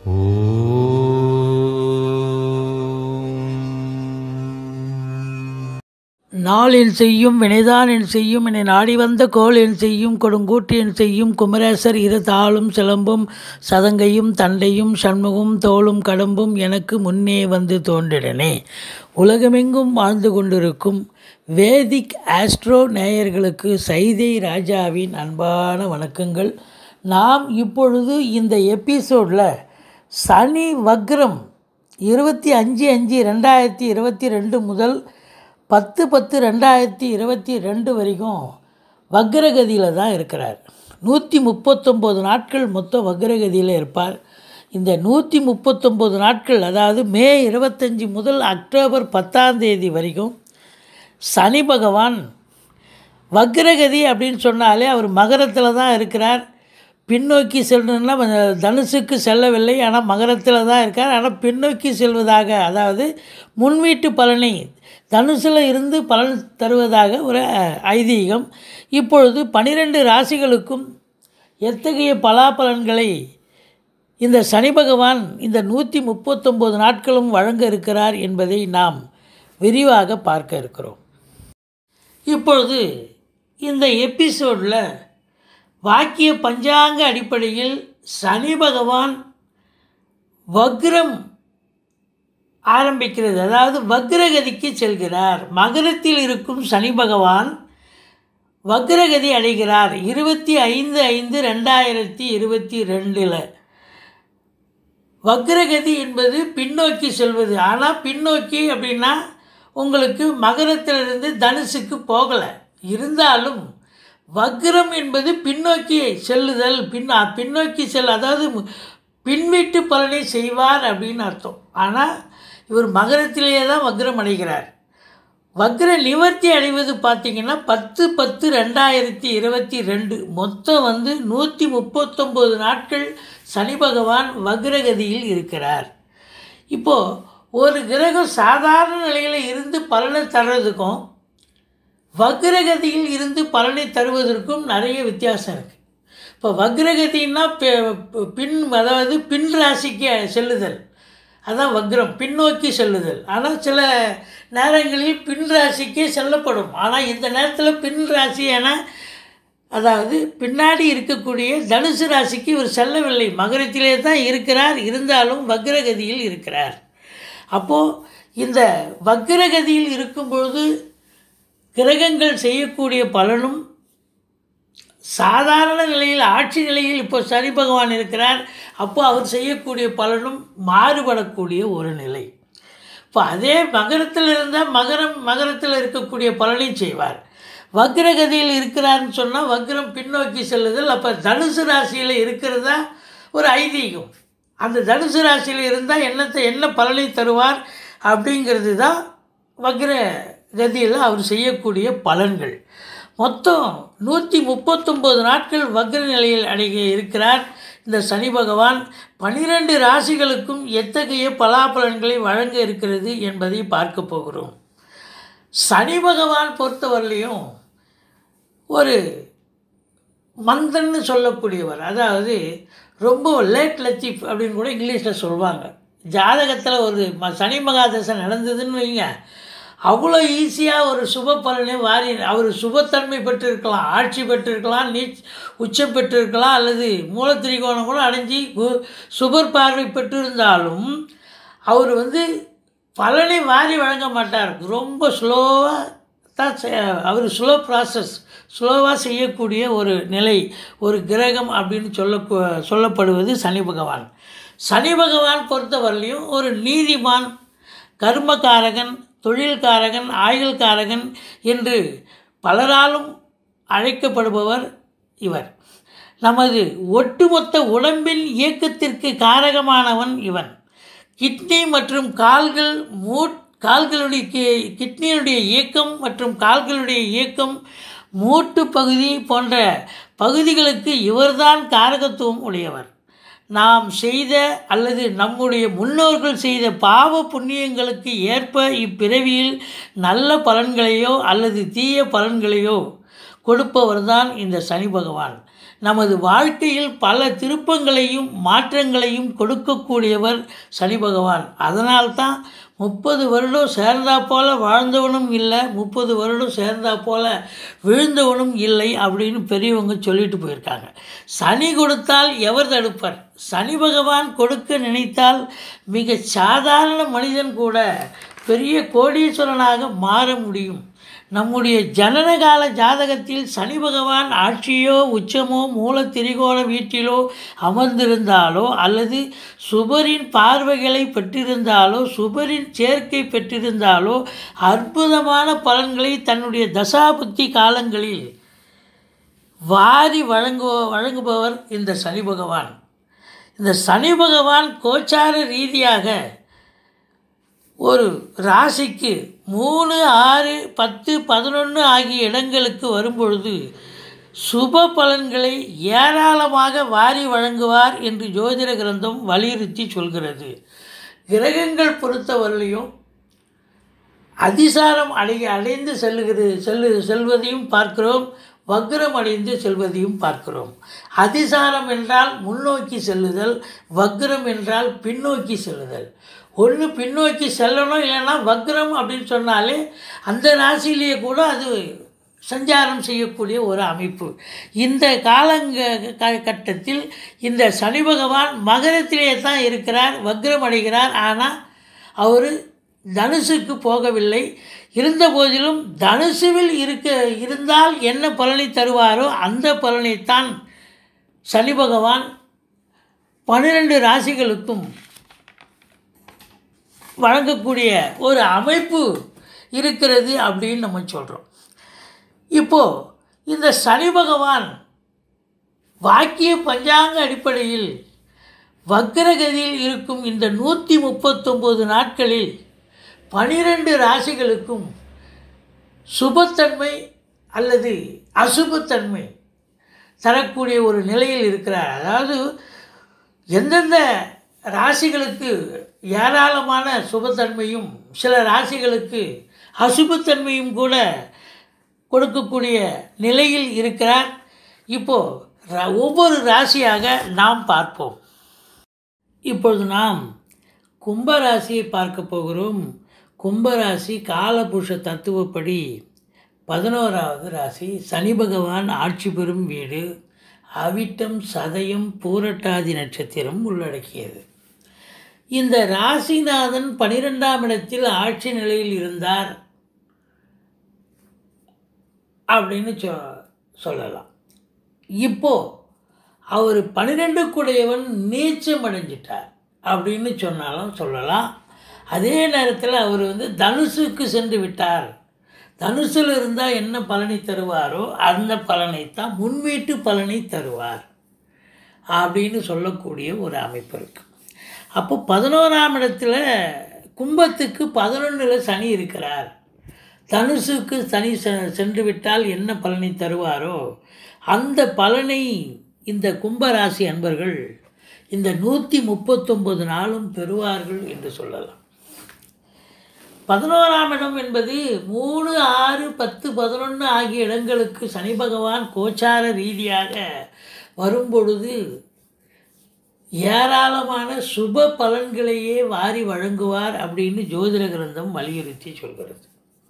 நாளில் செய்யும் வினைதான் என் செய்யும் என்னை நாடி வந்த கோல் என் செய்யும் கொடுங்கூட்டு என் செய்யும் குமரேசர் இரு தாளும் சிலம்பும் சதங்கையும் தண்டையும் சண்முகம் தோளும் கடம்பும் எனக்கு முன்னே வந்து தோன்றிடனே உலகமெங்கும் வாழ்ந்து கொண்டிருக்கும் வேதிக் ஆஸ்ட்ரோ நேயர்களுக்கு சைதை ராஜாவின் அன்பான வணக்கங்கள் நாம் இப்பொழுது இந்த எபிசோடில் சனி வக்ரம் இருபத்தி அஞ்சு அஞ்சு ரெண்டாயிரத்தி இருபத்தி ரெண்டு முதல் பத்து பத்து ரெண்டாயிரத்தி இருபத்தி ரெண்டு வரைக்கும் வக்ரகதியில் தான் இருக்கிறார் நூற்றி முப்பத்தொம்போது நாட்கள் மொத்தம் வக்ரகதியில் இருப்பார் இந்த நூற்றி முப்பத்தொம்போது நாட்கள் அதாவது மே இருபத்தஞ்சி முதல் அக்டோபர் பத்தாம் தேதி வரைக்கும் சனி பகவான் வக்ரகதி அப்படின்னு சொன்னாலே அவர் மகரத்தில் தான் இருக்கிறார் பின்னோக்கி செல்லணும்னா தனுசுக்கு செல்லவில்லை ஆனால் மகரத்தில் தான் இருக்கார் ஆனால் பின்னோக்கி செல்வதாக அதாவது முன்வீட்டு பலனை தனுசில் இருந்து பலன் தருவதாக ஒரு ஐதீகம் இப்பொழுது பனிரெண்டு ராசிகளுக்கும் எத்தகைய பலாபலன்களை இந்த சனி பகவான் இந்த நூற்றி முப்பத்தொம்போது நாட்களும் வழங்க இருக்கிறார் என்பதை நாம் விரிவாக பார்க்க இருக்கிறோம் இப்பொழுது இந்த எபிசோடில் வாக்கிய பஞ்சாங்க அடிப்படையில் சனி பகவான் வக்ரம் ஆரம்பிக்கிறது அதாவது வக்ரகதிக்கு செல்கிறார் மகரத்தில் இருக்கும் சனி பகவான் வக்ரகதி அடைகிறார் இருபத்தி ஐந்து ஐந்து ரெண்டாயிரத்தி இருபத்தி ரெண்டில் வக்ரகதி என்பது பின்னோக்கி செல்வது ஆனால் பின்னோக்கி அப்படின்னா உங்களுக்கு மகரத்திலிருந்து தனுசுக்கு போகலை இருந்தாலும் வக்ரம் என்பது பின்னோக்கி செல்லுதல் பின் பின்னோக்கி செல் அதாவது பின்வீட்டு பலனை செய்வார் அப்படின்னு அர்த்தம் ஆனால் இவர் மகரத்திலேயே தான் வக்ரம் அடைகிறார் வக்ர நிவர்த்தி அடைவது பார்த்திங்கன்னா பத்து பத்து ரெண்டாயிரத்தி இருபத்தி ரெண்டு மொத்தம் வந்து நூற்றி முப்பத்தொம்போது நாட்கள் சனி பகவான் வக்ரகதியில் இருக்கிறார் இப்போது ஒரு கிரகம் சாதாரண நிலையில் இருந்து பலனை தர்றதுக்கும் வக்ரகதியில் இருந்து பலனை தருவதற்கும் நிறைய வித்தியாசம் இருக்குது இப்போ வக்ரகதின்னா பின் அதாவது பின் ராசிக்கு செல்லுதல் அதான் வக்ரம் பின்னோக்கி செல்லுதல் ஆனால் சில நேரங்களில் பின் ராசிக்கே செல்லப்படும் ஆனால் இந்த நேரத்தில் பின் ராசி என அதாவது பின்னாடி இருக்கக்கூடிய தனுசு ராசிக்கு இவர் செல்லவில்லை மகரத்திலே தான் இருக்கிறார் இருந்தாலும் வக்ரகதியில் இருக்கிறார் அப்போது இந்த வக்ரகதியில் இருக்கும் பொழுது கிரகங்கள் செய்யக்கூடிய பலனும் சாதாரண நிலையில் ஆட்சி நிலையில் இப்போ சனி பகவான் இருக்கிறார் அப்போ அவர் செய்யக்கூடிய பலனும் மாறுபடக்கூடிய ஒரு நிலை இப்போ அதே மகரத்தில் இருந்தால் மகரம் மகரத்தில் இருக்கக்கூடிய பலனையும் செய்வார் வக்ரகதியில் இருக்கிறார்னு சொன்னால் வக்ரம் பின்னோக்கி செல்லுதல் அப்போ தனுசு ராசியில் இருக்கிறதா ஒரு ஐதீகம் அந்த தனுசு ராசியில் இருந்தால் என்னத்தை என்ன பலனை தருவார் அப்படிங்கிறது தான் வக்ர கதியில் அவர் செய்யக்கூடிய பலன்கள் மொத்தம் நூற்றி முப்பத்தொம்போது நாட்கள் வக்ர நிலையில் அடைய இருக்கிறார் இந்த சனி பகவான் பனிரெண்டு ராசிகளுக்கும் எத்தகைய பலாபலன்களை வழங்க இருக்கிறது என்பதை பார்க்க போகிறோம் சனி பகவான் பொறுத்தவரையிலையும் ஒரு மந்தன்னு சொல்லக்கூடியவர் அதாவது ரொம்ப லேட் லத்தீஃப் அப்படின்னு கூட இங்கிலீஷில் சொல்லுவாங்க ஜாதகத்தில் ஒரு ம சனி மகாதசை நடந்ததுன்னு வைங்க அவ்வளோ ஈஸியாக ஒரு சுப பலனை வாரி அவர் சுபத்தன்மை பெற்றிருக்கலாம் ஆட்சி பெற்றிருக்கலாம் நீச் உச்சம் பெற்றிருக்கலாம் அல்லது மூலத்திரிகோணம் கூட அடைஞ்சி சுபர் பார்வை பெற்றிருந்தாலும் அவர் வந்து பலனை வாரி வழங்க மாட்டார் ரொம்ப ஸ்லோவாக தான் அவர் ஸ்லோ ப்ராசஸ் ஸ்லோவாக செய்யக்கூடிய ஒரு நிலை ஒரு கிரகம் அப்படின்னு சொல்ல சொல்லப்படுவது சனி பகவான் சனி பகவான் பொறுத்தவரையிலையும் ஒரு நீதிமான் கர்மகாரகன் தொழில்காரகன் ஆயுள்காரகன் என்று பலராலும் அழைக்கப்படுபவர் இவர் நமது ஒட்டுமொத்த உடம்பின் இயக்கத்திற்கு காரகமானவன் இவன் கிட்னி மற்றும் கால்கள் மூட் கால்களுடைய கிட்னியினுடைய இயக்கம் மற்றும் கால்களுடைய இயக்கம் மூட்டு பகுதி போன்ற பகுதிகளுக்கு இவர்தான் காரகத்துவம் உடையவர் நாம் செய்த அல்லது நம்முடைய முன்னோர்கள் செய்த பாவ புண்ணியங்களுக்கு ஏற்ப இப்பிறவியில் நல்ல பலன்களையோ அல்லது தீய பலன்களையோ கொடுப்பவர்தான் இந்த சனி பகவான் நமது வாழ்க்கையில் பல திருப்பங்களையும் மாற்றங்களையும் கொடுக்கக்கூடியவர் சனி பகவான் அதனால்தான் முப்பது வருடம் சேர்ந்தா போல வாழ்ந்தவனும் இல்லை முப்பது வருடம் சேர்ந்தா போல விழுந்தவனும் இல்லை அப்படின்னு பெரியவங்க சொல்லிட்டு போயிருக்காங்க சனி கொடுத்தால் எவர் தடுப்பார் சனி பகவான் கொடுக்க நினைத்தால் மிக சாதாரண மனிதன் கூட பெரிய கோடீஸ்வரனாக மாற முடியும் நம்முடைய ஜனனகால ஜாதகத்தில் சனி பகவான் ஆட்சியோ உச்சமோ மூல திரிகோண வீட்டிலோ அமர்ந்திருந்தாலோ அல்லது சுபரின் பார்வைகளை பெற்றிருந்தாலோ சுபரின் சேர்க்கை பெற்றிருந்தாலோ அற்புதமான பலன்களை தன்னுடைய தசாபுத்தி காலங்களில் வாரி வழங்கு வழங்குபவர் இந்த சனி பகவான் இந்த சனி பகவான் கோச்சார ரீதியாக ஒரு ராசிக்கு மூணு ஆறு பத்து பதினொன்று ஆகிய இடங்களுக்கு வரும்பொழுது சுப பலன்களை ஏராளமாக வாரி வழங்குவார் என்று ஜோதிட கிரந்தம் வலியுறுத்தி சொல்கிறது கிரகங்கள் பொறுத்தவரையிலையும் அதிசாரம் அடை அடைந்து செல்லுகிறது செல்லு செல்வதையும் பார்க்கிறோம் வக்ரம் அடைந்து செல்வதையும் பார்க்கிறோம் அதிசாரம் என்றால் முன்னோக்கி செல்லுதல் வக்ரம் என்றால் பின்னோக்கி செல்லுதல் ஒன்று பின்னோக்கி செல்லணும் இல்லைன்னா வக்ரம் அப்படின்னு சொன்னாலே அந்த ராசியிலேயே கூட அது சஞ்சாரம் செய்யக்கூடிய ஒரு அமைப்பு இந்த காலங்க க- கட்டத்தில் இந்த சனி பகவான் மகரத்திலே தான் இருக்கிறார் வக்ரம் அடைகிறார் ஆனால் அவர் தனுசுக்கு போகவில்லை இருந்த போதிலும் தனுசுவில் இருக்க இருந்தால் என்ன பலனை தருவாரோ அந்த பலனைத்தான் சனி பகவான் பன்னிரெண்டு ராசிகளுக்கும் வழங்கக்கூடிய ஒரு அமைப்பு இருக்கிறது அப்படின்னு நம்ம சொல்கிறோம் இப்போது இந்த சனி பகவான் வாக்கிய பஞ்சாங்க அடிப்படையில் வக்ரகதியில் இருக்கும் இந்த நூற்றி முப்பத்தொம்போது நாட்களில் பனிரெண்டு ராசிகளுக்கும் சுபத்தன்மை அல்லது அசுபத்தன்மை தரக்கூடிய ஒரு நிலையில் இருக்கிறார் அதாவது எந்தெந்த ராசிகளுக்கு ஏராளமான சுபத்தன்மையும் சில ராசிகளுக்கு அசுபத்தன்மையும் கூட கொடுக்கக்கூடிய நிலையில் இருக்கிறார் இப்போது ர- ஒவ்வொரு ராசியாக நாம் பார்ப்போம் இப்பொழுது நாம் கும்பராசியை பார்க்க போகிறோம் கும்பராசி காலபுருஷ தத்துவப்படி பதினோராவது ராசி சனி பகவான் ஆட்சி பெறும் வீடு அவிட்டம் சதயம் பூரட்டாதி நட்சத்திரம் உள்ளடக்கியது இந்த ராசிநாதன் பனிரெண்டாம் இடத்தில் ஆட்சி நிலையில் இருந்தார் அப்படின்னு சொ சொல்லலாம் இப்போ அவர் பன்னிரெண்டுக்குடையவன் நீச்சம் அடைஞ்சிட்டார் அப்படின்னு சொன்னாலும் சொல்லலாம் அதே நேரத்தில் அவர் வந்து தனுசுக்கு சென்று விட்டார் தனுசில் இருந்தால் என்ன பலனை தருவாரோ அந்த பலனைத்தான் முன்வீட்டு பலனை தருவார் அப்படின்னு சொல்லக்கூடிய ஒரு அமைப்பு இருக்குது அப்போ பதினோராம் இடத்துல கும்பத்துக்கு பதினொன்றில் சனி இருக்கிறார் தனுசுக்கு சனி செ- சென்று விட்டால் என்ன பலனை தருவாரோ அந்த பலனை இந்த கும்பராசி அன்பர்கள் இந்த நூற்றி முப்பத்தொம்பது நாளும் பெறுவார்கள் என்று சொல்லலாம் பதினோராம் இடம் என்பது மூணு ஆறு பத்து பதினொன்று ஆகிய இடங்களுக்கு சனி பகவான் கோச்சார ரீதியாக வரும்பொழுது ஏராளமான சுப பலன்களையே வாரி வழங்குவார் அப்படின்னு ஜோதிட கிரந்தம் வலியுறுத்தி சொல்கிறது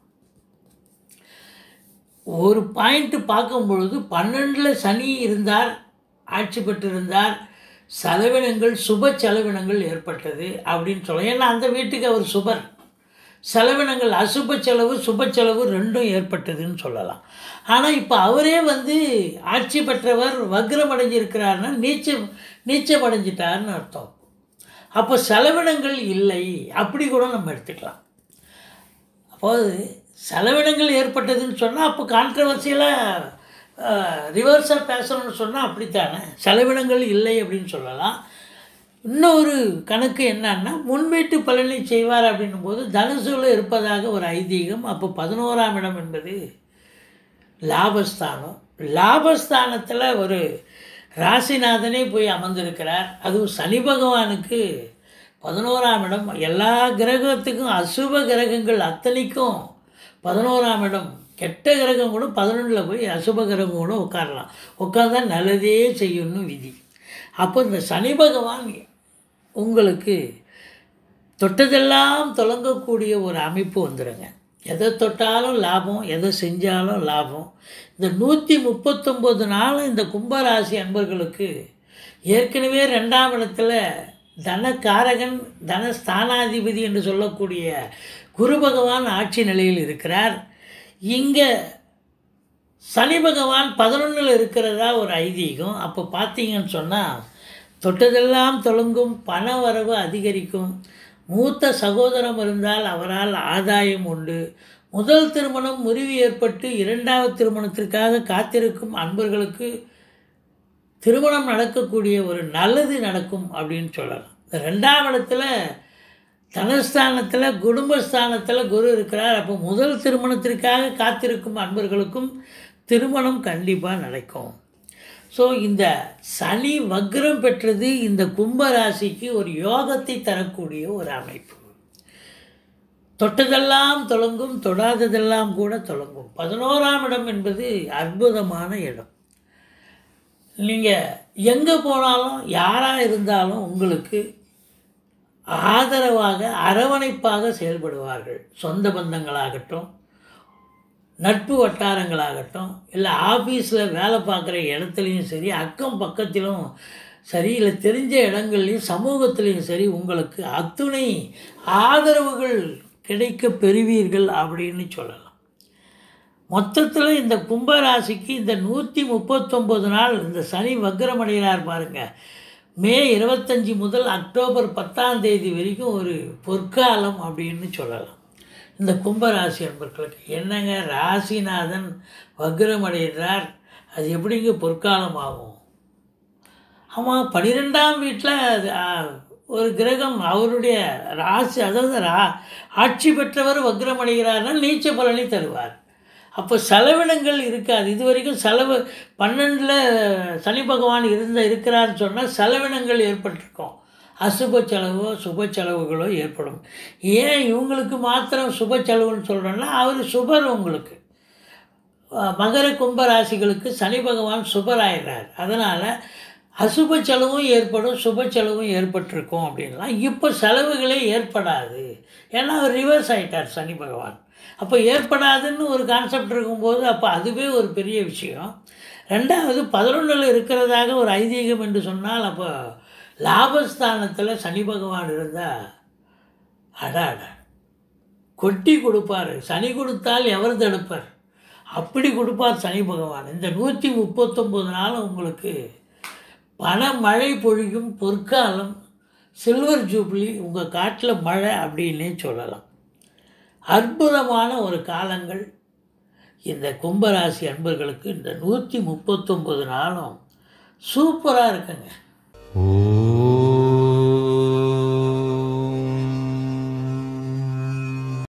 ஒரு பாயிண்ட் பார்க்கும் பொழுது பன்னெண்டில் சனி இருந்தார் ஆட்சி பெற்றிருந்தார் செலவினங்கள் சுப செலவினங்கள் ஏற்பட்டது அப்படின்னு சொல்ல ஏன்னா அந்த வீட்டுக்கு அவர் சுபர் செலவினங்கள் அசுப செலவு சுப செலவு ரெண்டும் ஏற்பட்டதுன்னு சொல்லலாம் ஆனால் இப்போ அவரே வந்து ஆட்சி பெற்றவர் வக்ரம் அடைஞ்சிருக்கிறாருன்னா நீச்சம் நீச்சம் அடைஞ்சிட்டாருன்னு அர்த்தம் அப்போ செலவினங்கள் இல்லை அப்படி கூட நம்ம எடுத்துக்கலாம் அப்போது செலவினங்கள் ஏற்பட்டதுன்னு சொன்னால் அப்போ கான்ட்ரவர்சியலாக ரிவர்ஸாக பேசணும்னு சொன்னால் அப்படித்தானே செலவினங்கள் இல்லை அப்படின்னு சொல்லலாம் இன்னொரு கணக்கு என்னன்னா முன்வீட்டு பலனை செய்வார் அப்படின்னும் போது தனுசுல இருப்பதாக ஒரு ஐதீகம் அப்போ பதினோராம் இடம் என்பது லாபஸ்தானம் லாபஸ்தானத்தில் ஒரு ராசிநாதனே போய் அமர்ந்திருக்கிறார் அதுவும் சனி பகவானுக்கு பதினோராம் இடம் எல்லா கிரகத்துக்கும் அசுப கிரகங்கள் அத்தனைக்கும் பதினோராம் இடம் கெட்ட கிரகம் கூட பதினொன்றில் போய் அசுப கிரகம் கூட உட்காரலாம் உட்காந்தா நல்லதே செய்யணும்னு விதி அப்போ இந்த சனி பகவான் உங்களுக்கு தொட்டதெல்லாம் தொடங்கக்கூடிய ஒரு அமைப்பு வந்துடுங்க எதை தொட்டாலும் லாபம் எதை செஞ்சாலும் லாபம் இந்த நூற்றி முப்பத்தொம்போது நாளும் இந்த கும்பராசி அன்பர்களுக்கு ஏற்கனவே ரெண்டாம் இடத்துல தனக்காரகன் தனஸ்தானாதிபதி என்று சொல்லக்கூடிய குரு பகவான் ஆட்சி நிலையில் இருக்கிறார் இங்கே சனி பகவான் பதினொன்றில் இருக்கிறதா ஒரு ஐதீகம் அப்போ பார்த்தீங்கன்னு சொன்னால் தொட்டதெல்லாம் தொடங்கும் பண வரவு அதிகரிக்கும் மூத்த சகோதரம் இருந்தால் அவரால் ஆதாயம் உண்டு முதல் திருமணம் முறிவு ஏற்பட்டு இரண்டாவது திருமணத்திற்காக காத்திருக்கும் அன்பர்களுக்கு திருமணம் நடக்கக்கூடிய ஒரு நல்லது நடக்கும் அப்படின்னு சொல்லலாம் இந்த ரெண்டாம் இடத்துல தனஸ்தானத்தில் குடும்பஸ்தானத்தில் குரு இருக்கிறார் அப்போ முதல் திருமணத்திற்காக காத்திருக்கும் அன்பர்களுக்கும் திருமணம் கண்டிப்பாக நடக்கும் ஸோ இந்த சனி வக்ரம் பெற்றது இந்த கும்ப ராசிக்கு ஒரு யோகத்தை தரக்கூடிய ஒரு அமைப்பு தொட்டதெல்லாம் தொடங்கும் தொடாததெல்லாம் கூட தொடங்கும் பதினோராம் இடம் என்பது அற்புதமான இடம் நீங்கள் எங்கே போனாலும் யாராக இருந்தாலும் உங்களுக்கு ஆதரவாக அரவணைப்பாக செயல்படுவார்கள் சொந்த பந்தங்களாகட்டும் நட்பு வட்டாரங்களாகட்டும் இல்லை ஆஃபீஸில் வேலை பார்க்குற இடத்துலையும் சரி அக்கம் பக்கத்திலும் சரி இல்லை தெரிஞ்ச இடங்கள்லையும் சமூகத்திலையும் சரி உங்களுக்கு அத்துணை ஆதரவுகள் கிடைக்க பெறுவீர்கள் அப்படின்னு சொல்லலாம் மொத்தத்தில் இந்த கும்பராசிக்கு இந்த நூற்றி முப்பத்தொம்போது நாள் இந்த சனி வக்ரமடைகிறார் பாருங்கள் மே இருபத்தஞ்சி முதல் அக்டோபர் பத்தாம் தேதி வரைக்கும் ஒரு பொற்காலம் அப்படின்னு சொல்லலாம் இந்த கும்பராசி அன்பர்களுக்கு என்னங்க ராசிநாதன் வக்ரமடைகிறார் அது எப்படிங்க பொற்காலம் ஆகும் ஆமாம் பன்னிரெண்டாம் வீட்டில் அது, ஆ, ஒரு கிரகம் அவருடைய ராசி அதாவது ரா ஆட்சி பெற்றவர் வக்ரமடைகிறார்னா நீச்ச பலனை தருவார் அப்போ செலவினங்கள் இருக்காது இது வரைக்கும் செலவு பன்னெண்டில் சனி பகவான் இருந்த இருக்கிறார்னு சொன்னால் செலவினங்கள் ஏற்பட்டிருக்கும் அசுப செலவோ சுப செலவுகளோ ஏற்படும் ஏன் இவங்களுக்கு மாத்திரம் சுப செலவுன்னு சொல்கிறோன்னா அவர் சுபர் உங்களுக்கு அஹ் மகர கும்ப ராசிகளுக்கு சனி பகவான் சுபராயிடுறார் அதனால் அசுப செலவும் ஏற்படும் சுப செலவும் ஏற்பட்டிருக்கும் அப்படின்லாம் இப்போ செலவுகளே ஏற்படாது ஏன்னா அவர் ரிவர்ஸ் ஆயிட்டார் சனி பகவான் அப்போ ஏற்படாதுன்னு ஒரு கான்செப்ட் இருக்கும்போது அப்போ அதுவே ஒரு பெரிய விஷயம் ரெண்டாவது பதினொன்றில் இருக்கிறதாக ஒரு ஐதீகம் என்று சொன்னால் அப்போ லாபஸ்தானத்தில் சனி பகவான் இருந்தால் அடாட கொட்டி கொடுப்பார் சனி கொடுத்தால் எவர் தடுப்பார் அப்படி கொடுப்பார் சனி பகவான் இந்த நூற்றி முப்பத்தொம்போது நாள் உங்களுக்கு பண மழை பொழியும் பொற்காலம் சில்வர் ஜூப்ளி உங்கள் காட்டில் மழை அப்படின்னே சொல்லலாம் அற்புதமான ஒரு காலங்கள் இந்த கும்பராசி அன்பர்களுக்கு இந்த நூற்றி முப்பத்தொம்பது நாளும் சூப்பராக இருக்குங்க ஓம்